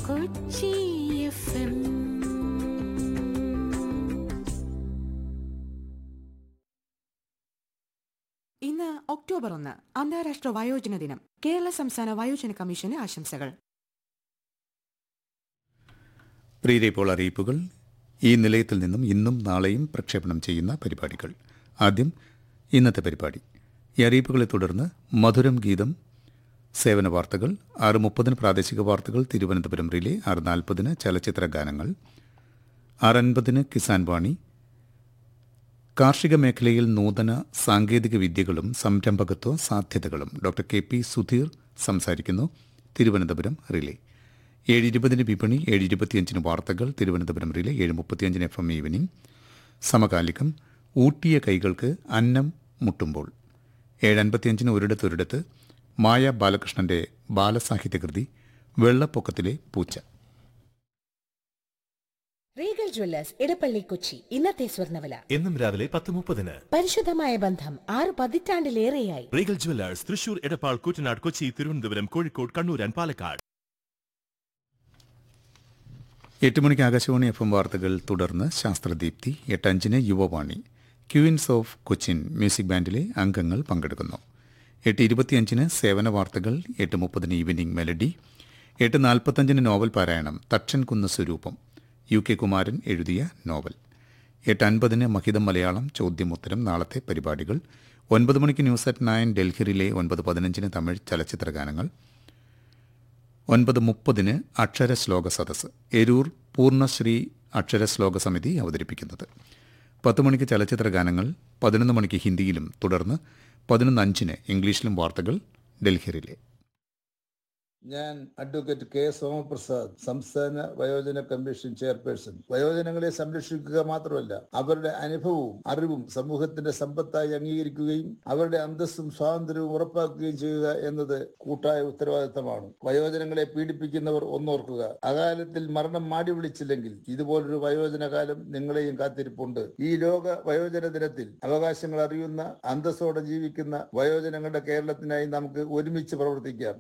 Kochi FM ഇന്ന് October ഒന്ന് അന്താരാഷ്ട്ര വയോജന ദിനം കേരള സംസ്ഥാന വയോജന കമ്മീഷന് ആശംസകൾ പ്രിയരെ ഇപ്പോൾ അറിയിപ്പുകൾ ഈ നിലയത്തിൽ നിന്നും ഇന്നും നാളെയും പ്രക്ഷേപണം ചെയ്യുന്ന പരിപാടികൾ ആദ്യം ഇന്നത്തെ പരിപാടി ഈ അറിയിപ്പുകളെ തുടർന്ന് മധുരം ഗീതം സേവന വാർത്തകൾ ആറ് മുപ്പതിന് പ്രാദേശിക വാർത്തകൾ തിരുവനന്തപുരം റിലേ ആറ് നാൽപ്പതിന് ചലച്ചിത്ര ഗാനങ്ങൾ ആറ് അൻപതിന് കിസാൻ വാണി കാർഷിക മേഖലയിൽ നൂതന സാങ്കേതിക വിദ്യകളും സംരംഭകത്വ സാധ്യതകളും ഡോക്ടർ കെ പി സുധീർ സംസാരിക്കുന്നു തിരുവനന്തപുരം റിലേ ഏഴ് ഇരുപതിന് വിപണി ഏഴ് ഇരുപത്തിയഞ്ചിന് വാർത്തകൾ തിരുവനന്തപുരം റിലേ ഏഴ് മുപ്പത്തിയഞ്ചിന് എഫ് എം ഈവനിംഗ് സമകാലികം ഊട്ടിയ കൈകൾക്ക് അന്നം മുട്ടുമ്പോൾ ഏഴ് അൻപത്തിയഞ്ചിന് ഒരിടത്തൊരിടത്ത് മായ ബാലകൃഷ്ണന്റെ ബാലസാഹിത്യകൃതി വെള്ളപ്പൊക്കത്തിലെ പൂച്ച റീഗൽ ജ്വല്ലേഴ്സ് ഇടപ്പള്ളി കൊച്ചി ഇന്നത്തെ സ്വർണ്ണവില എന്നും രാവിലെ പത്ത് മുപ്പതിന് പരിശുദ്ധമായ ബന്ധം ആറ് പതിറ്റാണ്ടിലേറെയായി Regal jewellers Thrissur Edappal Koottanad Kochi Thiruvananthapuram Kozhikode Kannur and Palakkad എട്ട് മണിക്ക് ആകാശവാണി എഫ് എം വാർത്തകൾ തുടർന്ന് ശാസ്ത്രദീപ്തി എട്ടഞ്ചിന് Yuvavani Queens of Cochin music ബാൻഡിലെ അംഗങ്ങൾ പങ്കെടുക്കുന്നു എട്ട് ഇരുപത്തിയഞ്ചിന് സേവന വാർത്തകൾ എട്ട് മുപ്പതിന് ഈവനിംഗ് മെലഡി എട്ട് നാൽപ്പത്തഞ്ചിന് നോവൽ പാരായണം തക്ഷൻ കുന്ന സ്വരൂപം യു കെ കുമാരൻ എഴുതിയ നോവൽ എട്ട് അൻപതിന് മഹിതം മലയാളം ചോദ്യമുത്തരം നാളത്തെ പരിപാടികൾ ഒൻപത് മണിക്ക് ന്യൂസ് അറ്റ് നയൻ ഡൽഹിയിലെ ഒൻപത് പതിനഞ്ചിന് തമിഴ് ചലച്ചിത്ര ഗാനങ്ങൾ ഒൻപത് മുപ്പതിന് അക്ഷര ശ്ലോക സദസ്സ് എരൂർ പൂർണ്ണശ്രീ അക്ഷര ശ്ലോക സമിതി അവതരിപ്പിക്കുന്നത് പത്ത് മണിക്ക് ചലച്ചിത്ര ഗാനങ്ങൾ പതിനൊന്ന് മണിക്ക് ഹിന്ദിയിലും തുടർന്ന് പതിനൊന്ന് അഞ്ചിന് ഇംഗ്ലീഷിലും വാർത്തകൾ ഡൽഹിയിലെ ഞാൻ അഡ്വക്കേറ്റ് കെ സോമപ്രസാദ് സംസ്ഥാന വയോജന കമ്മീഷൻ ചെയർപേഴ്സൺ വയോജനങ്ങളെ സംരക്ഷിക്കുക മാത്രമല്ല അവരുടെ അനുഭവവും അറിവും സമൂഹത്തിന്റെ സമ്പത്തായി അംഗീകരിക്കുകയും അവരുടെ അന്തസ്സും സ്വാതന്ത്ര്യവും ഉറപ്പാക്കുകയും ചെയ്യുക എന്നത് കൂട്ടായ ഉത്തരവാദിത്തമാണ് വയോജനങ്ങളെ പീഡിപ്പിക്കുന്നവർ ഒന്നോർക്കുക അകാലത്തിൽ മരണം മാടി വിളിച്ചില്ലെങ്കിൽ ഇതുപോലൊരു വയോജന കാലം നിങ്ങളെയും കാത്തിരിപ്പുണ്ട് ഈ ലോക വയോജന ദിനത്തിൽ അവകാശങ്ങൾ അറിയുന്ന അന്തസ്സോടെ ജീവിക്കുന്ന വയോജനങ്ങളുടെ കേരളത്തിനായി നമുക്ക് ഒരുമിച്ച് പ്രവർത്തിക്കാം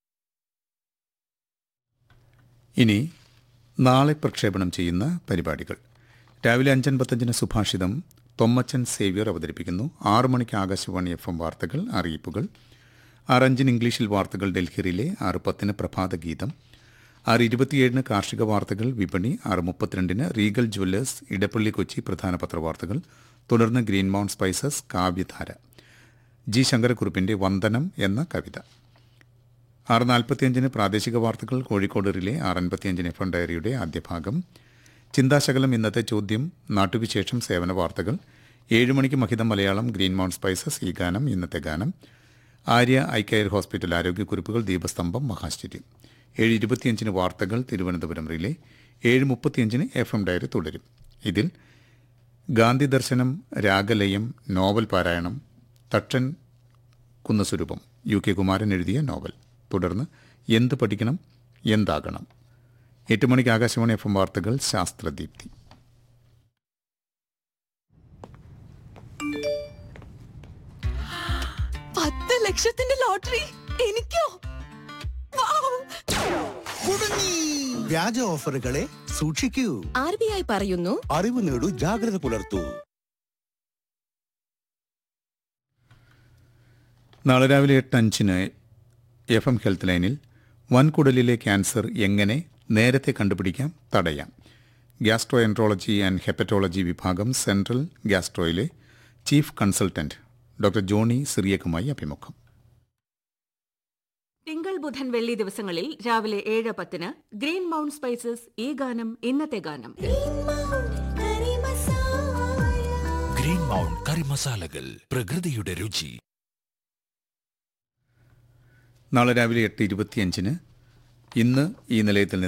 ഇനി നാളെ പ്രക്ഷേപണം ചെയ്യുന്ന പരിപാടികൾ രാവിലെ അഞ്ചൻപത്തഞ്ചിന് സുഭാഷിതം തൊമ്മച്ചൻ സേവ്യർ അവതരിപ്പിക്കുന്നു ആറ് മണിക്ക് ആകാശവാണി എഫ് എം വാർത്തകൾ അറിയിപ്പുകൾ ആറഞ്ചിന് ഇംഗ്ലീഷിൽ വാർത്തകൾ ഡൽഹിയിലെ ആറ് പത്തിന് പ്രഭാത ഗീതം ആറ് ഇരുപത്തിയേഴിന് കാർഷിക വാർത്തകൾ വിപണി ആറ് മുപ്പത്തിരണ്ടിന് റീഗൽ ജ്വല്ലേഴ്സ് ഇടപ്പള്ളി കൊച്ചി പ്രധാന പത്രവാർത്തകൾ തുടർന്ന് ഗ്രീൻ മൗണ്ട് സ്പൈസസ് കാവ്യധാര ജി ശങ്കരക്കുറുപ്പിന്റെ വന്ദനം എന്ന കവിത ആറ് നാൽപ്പത്തിയഞ്ചിന് പ്രാദേശിക വാർത്തകൾ കോഴിക്കോട് റിലേ ആറ് അൻപത്തിയഞ്ചിന് എഫ് എം ഡയറിയുടെ ആദ്യ ഭാഗം ചിന്താശകലം ഇന്നത്തെ ചോദ്യം നാട്ടുവിശേഷം സേവന വാർത്തകൾ ഏഴ് മണിക്ക് മഹിതം മലയാളം ഗ്രീൻ മൗണ്ട് സ്പൈസസ് ഈ ഗാനം ഇന്നത്തെ ഗാനം ആര്യ ഐ കെയർ ഹോസ്പിറ്റൽ ആരോഗ്യക്കുറിപ്പുകൾ ദീപസ്തംഭം മഹാശ്ചര്യം ഏഴ് ഇരുപത്തിയഞ്ചിന് വാർത്തകൾ തിരുവനന്തപുരം റിലേ ഏഴ് മുപ്പത്തിയഞ്ചിന് എഫ് എം ഡയറി തുടരും ഇതിൽ ഗാന്ധി ദർശനം രാഗലയം നോവൽ പാരായണം തട്ടൻ കുന്നസ്വരൂപം യു കെ കുമാരൻ എഴുതിയ നോവൽ തുടർന്ന് എന്ത് പഠിക്കണം എന്താകണം എട്ട് മണിക്ക് ആകാശവാണി എഫ് എം വാർത്തകൾ ശാസ്ത്രദീപ്തി പത്ത് ലക്ഷത്തിന്റെ ലോട്ടറി എനിക്കോ വൗ! വ്യാജ ഓഫറുകളെ സൂക്ഷിക്കൂ ആർ ബി ഐ പറയുന്നു അറിവ് നേടൂ ജാഗ്രത പുലർത്തൂ നാളെ രാവിലെ എട്ട് അഞ്ചിന് എഫ് എം ഹെൽത്ത് ലൈനിൽ വൻകുടലിലെ ക്യാൻസർ എങ്ങനെ നേരത്തെ കണ്ടുപിടിക്കാം തടയാം ഗ്യാസ്ട്രോ എൻട്രോളജി ആൻഡ് ഹെപ്പറ്റോളജി വിഭാഗം സെൻട്രൽ ഗ്യാസ്ട്രോയിലെ ചീഫ് കൺസൾട്ടന്റ് ഡോക്ടർ ജോണി സിറിയക്കുമായി അഭിമുഖം തിങ്കൾ ബുധൻ വെള്ളി ദിവസങ്ങളിൽ രാവിലെ ഏഴ് പത്തിന് ഗ്രീൻ മൗണ്ട് സ്പൈസസ് ഈ ഗാനം ഇന്നത്തെ ഗാനം ഗ്രീൻ മൗണ്ട് കറി മസാലകൾ പ്രകൃതിയുടെ രുചി നാളെ രാവിലെ എട്ട് ഇരുപത്തിയഞ്ചിന് ഇന്ന് ഈ നിലയത്തിൽ